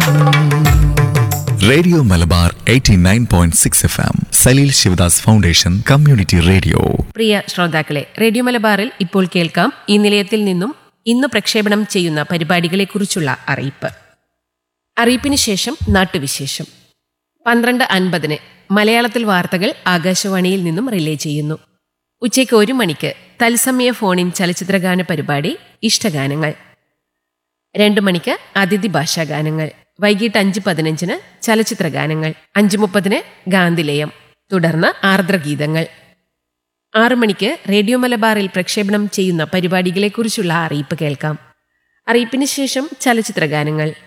radio Malabar 89.6 point six F M Saleel Sivadas foundation community radio പ്രിയ ശ്രോതാക്കളെ radio മലബാറിൽ ഇപ്പോൾ കേൾക്കാം ഈ നിലയത്തിൽ നിന്നും ഇന്ന് പ്രക്ഷേപണം ചെയ്യുന്ന പരിപാടികളെക്കുറിച്ചുള്ള അറിയിപ്പ് അറിയിപ്പിന് ശേഷം നാട്ടുവിശേഷം പന്ത്രണ്ട് അൻപതിന് മലയാളത്തിൽ വാർത്തകൾ ആകാശവാണിയിൽ നിന്നും റിലേ ചെയ്യുന്നു ഉച്ചയ്ക്ക് ഒരു മണിക്ക് തത്സമയ ഫോണിൻ ചലച്ചിത്രഗാന പരിപാടി ഇഷ്ടഗാനങ്ങൾ രണ്ടു മണിക്ക് അതിഥി ഭാഷാഗാനങ്ങൾ വൈകിട്ട് അഞ്ച് പതിനഞ്ചിന് ചലച്ചിത്രഗാനങ്ങൾ അഞ്ച് മുപ്പതിന് ഗാന്ധിലയം തുടർന്ന് ആർദ്രഗീതങ്ങൾ ആറു മണിക്ക് റേഡിയോ മലബാറിൽ പ്രക്ഷേപണം ചെയ്യുന്ന പരിപാടികളെക്കുറിച്ചുള്ള അറിയിപ്പ് കേൾക്കാം അറിയിപ്പിന് ശേഷം ചലച്ചിത്രഗാനങ്ങൾ